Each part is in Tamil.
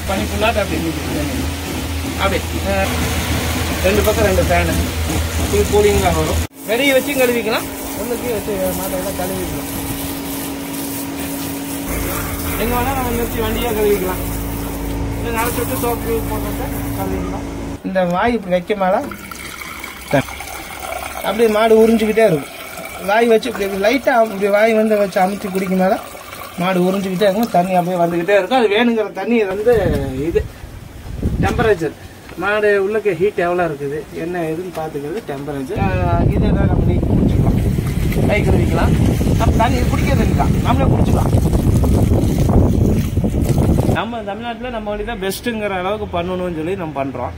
பனி ஃபுல்லாக அப்படி ஊற்றிட்டு அப்படி அஹ், ரெண்டு பக்கம் ரெண்டு ஃபேனு இது கூலிங்காக வரும் வெளியே வச்சு கழுவிக்கலாம் உள்ளுக்கு வச்சு மாட்டெல்லாம் கழுவிக்கலாம் எங்கே வேணால் நம்ம நிறுத்தி வண்டியாக கழுவிக்கலாம் இல்லை நாளைக்கு விட்டு சோப்பு போட்டு கழுவிக்கலாம் இந்த வாய் இப்படி வைக்க மேலே அப்படியே மாடு உறிஞ்சிக்கிட்டே இருக்கும் வாய் வச்சு இப்படி லைட்டாக இப்படி வாய் வந்து வச்சு அமுத்தி குடிக்கும் மேலே மாடு உறிஞ்சிக்கிட்டே இருக்கும் தண்ணி அப்படியே வந்துக்கிட்டே இருக்கும் அது வேணுங்கிற தண்ணி வந்து இது டெம்பரேச்சர் மாடு உள்ளக்க ஹீட் எவ்வளோ இருக்குது என்ன எதுன்னு பார்த்துக்கிறது டெம்பரேச்சர் இதெல்லாம் நம்ம நீக்கி குடிச்சிக்கலாம் கை கழுவிக்கலாம் நம்ம தண்ணி குடிக்கிறது இருக்கலாம் நம்மளே குடிச்சிக்கலாம் நம்ம தமிழ்நாட்டில் நம்ம வழி தான் பெஸ்ட்டுங்கிற அளவுக்கு பண்ணணும்னு சொல்லி நம்ம பண்ணுறோம்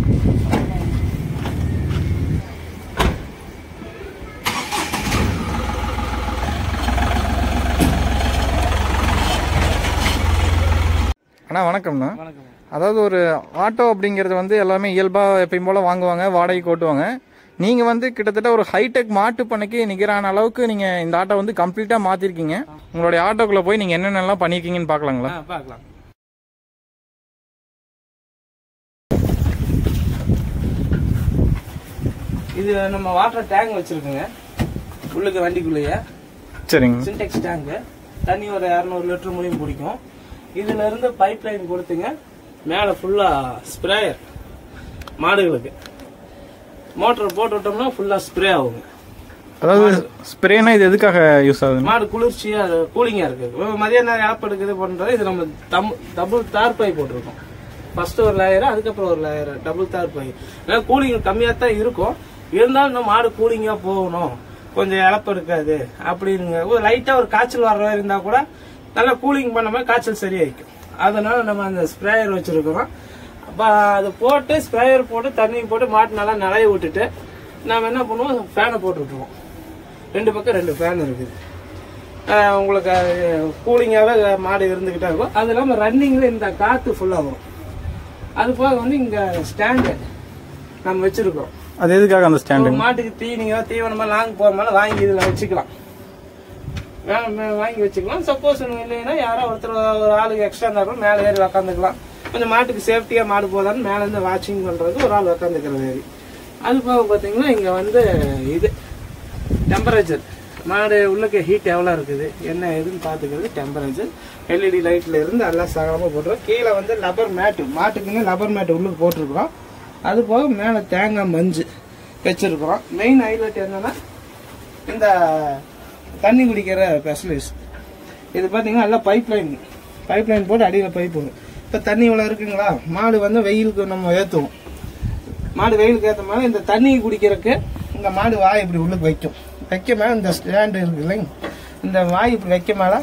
அண்ணா வணக்கம்ண்ணா வணக்கம் அதாவது ஒரு ஆட்டோ அப்படிங்கிறது வந்து எல்லாமே இயல்பாக எப்பயும் போல் வாங்குவாங்க வாடகைக்கு ஓட்டுவாங்க நீங்கள் வந்து கிட்டத்தட்ட ஒரு ஹைடெக் மாட்டு பண்ணைக்கு நிகரான அளவுக்கு நீங்கள் இந்த ஆட்டோ வந்து கம்ப்ளீட்டாக மாற்றிருக்கீங்க உங்களுடைய ஆட்டோக்குள்ளே போய் நீங்கள் என்னென்னலாம் பண்ணியிருக்கீங்கன்னு பார்க்கலாங்களா ஆ பார்க்கலாம் இது நம்ம வாட்டர் டேங்க் வச்சிருக்கோங்க உள்ளுக்கு வண்டிக்குள்ளேயே சரிங்க சின்டெக்ஸ் டேங்கு தண்ணி ஒரு இரநூறு லிட்டர் முடியும் பிடிக்கும் இதுல இருந்து பைப் லைன் கொடுத்துங்க மேலே ஃபுல்லாக ஸ்ப்ரேயர் மாடுகளுக்கு மோட்டர் போட்டு விட்டோம்னா ஃபுல்லாக ஸ்ப்ரே ஆகுங்க அதாவது ஸ்ப்ரேனா இது எதுக்காக யூஸ் ஆகுதுண்ணா மாடு குளிர்ச்சியா கூலிங்கா இருக்கு இப்ப மதிய நேரம் ஆப் எடுக்குது பண்றது இது நம்ம தம் டபுள் தார் பை போட்டிருக்கோம் ஃபர்ஸ்ட் ஒரு லேயர் அதுக்கப்புறம் ஒரு லேயர் டபுள் தார் பை ஏன்னா கூலிங் கம்மியா தான் இருக்கும் இருந்தாலும் நம்ம மாடு கூலிங்கா போகணும் கொஞ்சம் இழப்பு இருக்காது அப்படிங்க ஒரு லைட்டா ஒரு காய்ச்சல் வர்ற மாதிரி இருந்தா கூட நல்லா கூலிங் பண்ண மாதிரி காய்ச்சல் சரியாயிக்கும் அதனால நம்ம அந்த ஸ்ப்ரேயர் வச்சிருக்கிறோம் அப்ப அதை போட்டு ஸ்ப்ரேயர் போட்டு தண்ணி போட்டு மாட்டு நல்லா நிலைய விட்டுட்டு நாம என்ன பண்ணுவோம் ஃபேனை போட்டு விட்டுருவோம் ரெண்டு பக்கம் ரெண்டு ஃபேன் இருக்குது ஆஹ் உங்களுக்கு கூலிங்காகவே மாடு இருந்துக்கிட்டே இருக்கும் அது இல்லாமல் ரன்னிங்கில் இந்த காற்று ஃபுல்லாக வரும் அது போக வந்து இங்கே ஸ்டாண்டு நம்ம வச்சிருக்கோம் அது எதுக்காக அந்த ஒரு ஸ்டாண்டு மாட்டுக்கு தீனியோ தீவனமோ லாங் போகிறனால வாங்கி இதில் வச்சுக்கலாம் வே- வே- வாங்கி வச்சுக்கலாம் சப்போஸ் இல்லைன்னா யாரோ ஒருத்தர் ஒரு ஆளுக்கு எக்ஸ்ட்ரா இருந்தா கூட மேலே ஏறி உக்காந்துக்கலாம் கொஞ்சம் மாட்டுக்கு சேஃப்டியாக மாடு போதான்னு மேலே இருந்து வாட்சிங் பண்ணுறது ஒரு ஆள் உக்காந்துக்கிறது ஏறி அது போக பார்த்தீங்கன்னா இங்கே வந்து இது டெம்பரேச்சர் மாடு உள்ளக்க ஹீட் எவ்வளோ இருக்குது என்ன ஏதுன்னு பார்த்துக்கிறது டெம்பரேச்சர் எல்இடி லைட்ல இருந்து எல்லாம் சகலமாக போட்டுருவோம் கீழே வந்து லப்பர் மேட்டு மாட்டுக்குன்னு லப்பர் மேட்டு உள்ளுக்கு போட்டிருக்கிறோம் அது போக மேலே தேங்காய் மஞ்சு வச்சிருக்கிறோம் மெயின் ஹைலைட் என்னன்னா இந்த தண்ணி குடிக்கிற ஸ்பெஷலிஸ்ட் இது பார்த்தீங்கன்னா எல்லாம் பைப் லைன் பைப் லைன் போட்டு அடியில் பைப்பு இப்போ தண்ணி இவ்வளோ இருக்குங்களா மாடு வந்து வெயிலுக்கு நம்ம ஏற்றுவோம் மாடு வெயிலுக்கு ஏற்ற மாதிரி இந்த தண்ணி குடிக்கிறதுக்கு இந்த மாடு வாய் இப்படி உள்ளுக்கு வைக்கும் வைக்க மேலே இந்த ஸ்டாண்டு இருக்கு இல்லைங்க இந்த வாய் இப்படி வைக்க மேலே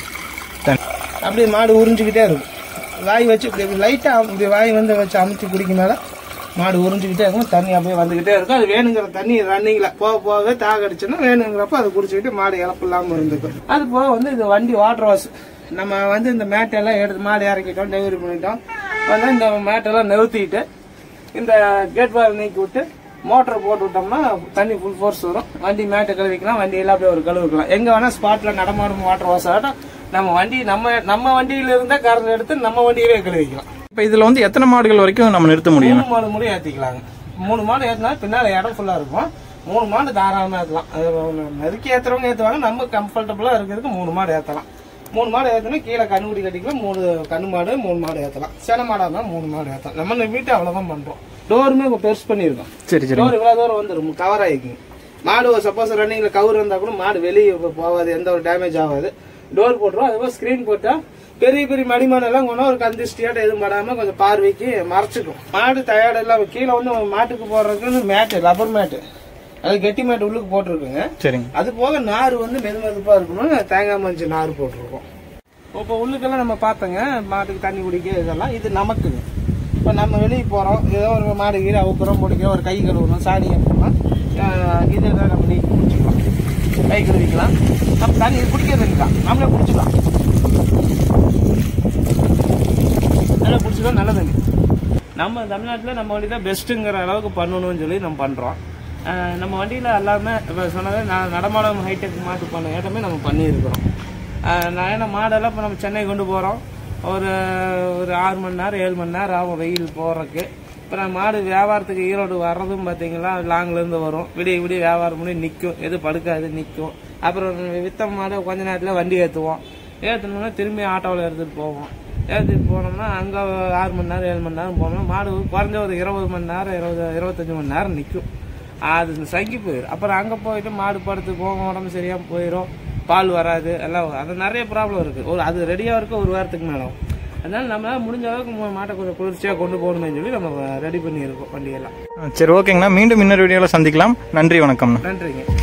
அப்படியே மாடு உறிஞ்சிக்கிட்டே இருக்கும் வாய் வச்சு இப்படி இப்படி லைட்டாக இப்படி வாய் வந்து வச்சு அமுத்தி குடிக்க மேலே மாடு உறிஞ்சிக்கிட்டே இருக்கும் தண்ணி அப்படியே வந்துக்கிட்டே இருக்கும் அது வேணுங்கிற தண்ணி ரன்னிங்கில் போக போகவே தாக அடிச்சுன்னா வேணுங்கிறப்ப அதை குடிச்சிக்கிட்டு மாடு இழப்பு இல்லாமல் இருந்துக்கும் அது போக வந்து இது வண்டி வாட்டர் வாஷ் நம்ம வந்து இந்த மேட்டெல்லாம் எடுத்து மாடு இறக்கிட்டோம் டெலிவரி பண்ணிட்டோம் வந்து இந்த மேட்டெல்லாம் நிறுத்திட்டு இந்த கேட் வால் நீக்கி விட்டு மோட்டர் போட்டு விட்டோம்னா தண்ணி ஃபுல் ஃபோர்ஸ் வரும் வண்டி மேட்டை கழுவிக்கலாம் வண்டி எல்லாம் அப்படியே ஒரு கழுவிக்கலாம் எங்க வேணா ஸ்பாட்ல நடமாடும் வாட்டர் வாஷ் ஆகட்டும் நம்ம வண்டி நம்ம நம்ம வண்டியில இருந்தா கறந்து எடுத்து நம்ம வண்டியவே கழுவிக்கலாம் இப்போ இதில் வந்து எத்தனை மாடுகள் வரைக்கும் நம்ம நிறுத்த முடியும் மூணு மாடு முடியும் ஏத்திக்கலாங்க மூணு மாடு ஏத்தினா பின்னால இடம் ஃபுல்லா இருக்கும் மூணு மாடு தாராளமா ஏத்தலாம் அது நெருக்கி ஏத்துறவங்க ஏத்துவாங்க நம்ம கம்ஃபர்டபுளா இருக்கிறதுக்கு மூணு மாடு ஏத்தலாம் மூணு மாடு ஏத்தனா கீழே கண்ணுக்குடி கட்டிக்கலாம் மூணு கண்ணு மாடு மூணு மாடு ஏத்தலாம் சென மாடா இருந்தா மூணு மாடு ஏத்தலாம் நம்ம வீட்டு அவ்வளவுதான் பண்றோம் டோருமே இப்ப பெருசு பண்ணியிருக்கோம் சரி சரி டோர் இவ்வளவு தூரம் வந்துடும் கவர் ஆகிக்குங்க மாடு சப்போஸ் ரன்னிங்ல கவர் இருந்தா கூட மாடு வெளியே போகாது எந்த ஒரு டேமேஜ் ஆகாது டோர் போட்டுரும் அதுபோல் ஸ்கிரீன் போட்டா பெரிய பெரிய மடிமாடு எல்லாம் கொண்டு ஒரு கந்திஷ்டியாட்ட எதுவும் படாம கொஞ்சம் பார்வைக்கு மறைச்சிக்கும் மாடு டயர்டு எல்லாம் கீழே வந்து மாட்டுக்கு போடுறதுக்கு மேட்டு ரப்பர் மேட்டு அது கெட்டி மேட்டு உள்ளுக்கு போட்டிருக்குங்க சரிங்க அது போக நார் வந்து மெது மெதுப்பா இருக்கணும் தேங்காய் மஞ்சள் நார் போட்டிருக்கோம் இப்போ உள்ளுக்கெல்லாம் நம்ம பார்த்தோங்க மாட்டுக்கு தண்ணி குடிக்க இதெல்லாம் இது நமக்குங்க இப்போ நம்ம வெளியே போகிறோம் ஏதோ ஒரு மாடு கீழே அவுக்குறோம் முடிக்க ஒரு கை கழுவணும் சாணி அப்படின்னா இதெல்லாம் நம்ம நீக்கி குடிச்சிக்கலாம் கை கழுவிக்கலாம் நம்ம தண்ணி குடிக்கிறது இருக்கலாம் நம்மளே குடிச்சிக்கலாம் நல்லா குடிச்சிக்கலாம் நல்லதுங்க நம்ம தமிழ்நாட்டில் நம்ம வண்டி தான் பெஸ்ட்டுங்கிற அளவுக்கு பண்ணணும்னு சொல்லி நம்ம பண்ணுறோம் நம்ம வண்டியில் எல்லாமே இப்போ சொன்னது நான் நடமாடும் ஹைடெக் மாட்டு பண்ண ஏட்டமே நம்ம பண்ணியிருக்கிறோம் ஆஹ் நான் ஏன்னா மாடெல்லாம் இப்போ நம்ம சென்னை கொண்டு போகிறோம் ஒரு ஒரு ஆறு மணி நேரம் ஏழு மணி நேரம் ஆகும் வெயில் போறதுக்கு அப்புறம் மாடு வியாபாரத்துக்கு ஈரோடு வர்றதும் பார்த்தீங்களா லாங்ல இருந்து வரும் விடிய விடிய வியாபாரம் பண்ணி நிற்கும் எது படுக்காது நிற்கும் அப்புறம் வித்த மாடு கொஞ்ச நேரத்தில் வண்டி ஏற்றுவோம் ஏற்றணும்னா திரும்பி ஆட்டோவில் எடுத்துகிட்டு போவோம் ஏற்றிட்டு போனோம்னா அங்கே ஆறு மணி நேரம் ஏழு மணி நேரம் போனோம்னா மாடு குறைஞ்ச ஒரு இருபது மணி நேரம் இருபது இருபத்தஞ்சு மணி நேரம் நிற்கும் அது சங்கி போயிடும் அப்புறம் அங்கே போயிட்டு மாடு படுத்து போகும் உடம்பு சரியாக போயிடும் பால் வராது எல்லாம் அது நிறைய ப்ராப்ளம் இருக்குது ஒரு அது ரெடியாக இருக்க ஒரு வாரத்துக்கு மேலே ஆகும். அதனால நம்ம முடிஞ்ச அளவுக்கு மு- மாட்டை கொஞ்சம் குளிர்ச்சியாக கொண்டு போகணுமே சொல்லி நம்ம ரெடி பண்ணியிருக்கோம் வண்டியெல்லாம் சரி ஓகேங்கண்ணா மீண்டும் இன்னொரு வீடியோவில் சந்திக்கலாம் நன்றி வணக்கம்ண்ணா நன்றிங்க